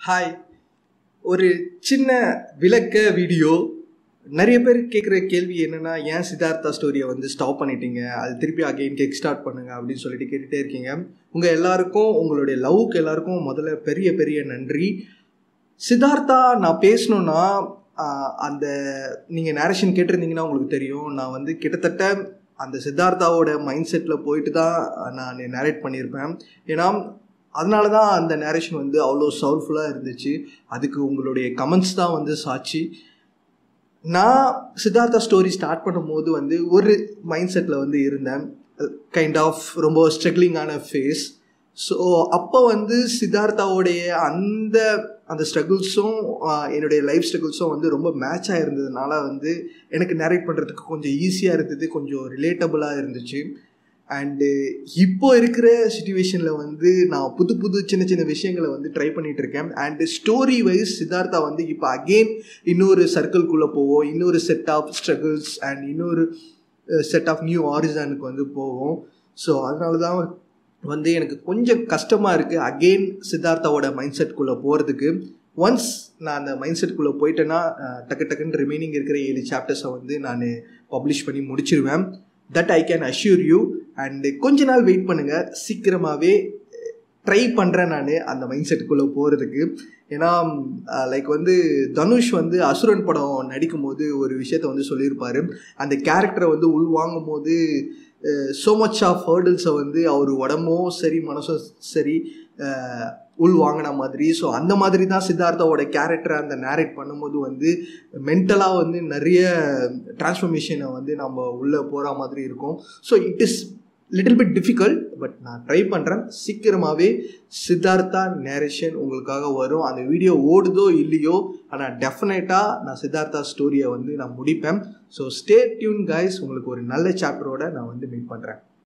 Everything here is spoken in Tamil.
ஹாய் ஒரு சின்ன விளக்க வீடியோ நிறைய பேர் கேட்குற கேள்வி என்னென்னா ஏன் சித்தார்த்தா ஸ்டோரியை வந்து ஸ்டாப் பண்ணிட்டீங்க அது திருப்பி அகைன் கேக் ஸ்டார்ட் பண்ணுங்க அப்படின்னு சொல்லிட்டு கேட்டுகிட்டே இருக்கீங்க உங்கள் எல்லாருக்கும் உங்களுடைய லவ்க்கு எல்லாருக்கும் முதல்ல பெரிய பெரிய நன்றி சித்தார்த்தா நான் பேசணுன்னா ஆஹ், அந்த நீங்கள் நேரேஷன் கேட்டிருந்தீங்கன்னா உங்களுக்கு தெரியும் நான் வந்து கிட்டத்தட்ட அந்த சித்தார்த்தாவோட மைண்ட் செட்டில் போயிட்டு தான் நான் நேரேட் பண்ணியிருப்பேன் ஏன்னா அதனால தான் அந்த நேரேஷன் வந்து அவ்வளோ சவுல்ஃபுல்லாக இருந்துச்சு அதுக்கு உங்களுடைய கமெண்ட்ஸ் தான் வந்து சாட்சி நான் சித்தார்த்தா ஸ்டோரி ஸ்டார்ட் பண்ணும்போது வந்து ஒரு மைண்ட் செட்டில் வந்து இருந்தேன் கைண்ட் ஆஃப் ரொம்ப ஸ்ட்ரகிளிங்கான ஃபேஸ் ஸோ அப்போ வந்து சித்தார்த்தாவோடைய அந்த அந்த ஸ்ட்ரகிள்ஸும் என்னுடைய லைஃப் ஸ்ட்ரகிள்ஸும் வந்து ரொம்ப மேட்சாக இருந்ததுனால வந்து எனக்கு நேரேட் பண்ணுறதுக்கு கொஞ்சம் ஈஸியாக இருந்தது கொஞ்சம் ரிலேட்டபுளாக இருந்துச்சு அண்டு இப்போ இருக்கிற சுச்சுவேஷனில் வந்து நான் புது புது சின்ன சின்ன விஷயங்களை வந்து ட்ரை பண்ணிட்டு இருக்கேன் அண்டு ஸ்டோரி வைஸ் சித்தார்த்தா வந்து இப்போ அகெயின் இன்னொரு சர்க்கிள்குள்ளே போவோம் இன்னொரு செட் ஆஃப் ஸ்ட்ரகிள்ஸ் அண்ட் இன்னொரு செட் ஆஃப் நியூ ஆரிஜனுக்கு வந்து போவோம் ஸோ அதனால தான் வந்து எனக்கு கொஞ்சம் கஷ்டமாக இருக்குது அகெயின் சித்தார்த்தாவோட மைண்ட் செட்குள்ளே போகிறதுக்கு ஒன்ஸ் நான் அந்த மைண்ட் செட்குள்ளே போயிட்டேன்னா அஹ், டக்கு டக்குன்னு ரிமைனிங் இருக்கிற ஏழு சாப்டர்ஸை வந்து நான் பப்ளிஷ் பண்ணி முடிச்சிருவேன் that I can assure you and கொஞ்ச நாள் வெயிட் பண்ணுங்கள் சீக்கிரமாகவே ட்ரை பண்ணுறேன் நான் அந்த மைண்ட் செட்டுக்குள்ளே போகிறதுக்கு ஏன்னா லைக் வந்து தனுஷ் வந்து அசுரன் படம் நடிக்கும்போது ஒரு விஷயத்த வந்து சொல்லியிருப்பாரு அந்த கேரக்டரை வந்து உள்வாங்கும் போது ஸோ மச் ஆஃப் ஹேர்டில்ஸை வந்து அவர் உடம்பும் சரி மனசும் சரி அஹ், உள் வாங்கின மாதிரி ஸோ அந்த மாதிரி தான் சித்தார்த்தாவோட கேரக்டரை அந்த நேரேட் பண்ணும்போது வந்து மென்டலாக வந்து நிறைய டிரான்ஸ்ஃபர்மேஷனை வந்து நம்ம உள்ளே போகிற மாதிரி இருக்கும் so it is little bit difficult but நான் ட்ரை பண்ணுறேன் சீக்கிரமாகவே சித்தார்த்தா நேரேஷன் உங்களுக்காக வரும் அந்த வீடியோ ஓடுதோ இல்லையோ ஆனால் டெஃபினட்டாக நான் சித்தார்த்தா ஸ்டோரியை வந்து நான் முடிப்பேன் ஸோ ஸ்டே டியூன் கைஸ் உங்களுக்கு ஒரு நல்ல சாப்டரோட நான் வந்து மீட் பண்ணுறேன்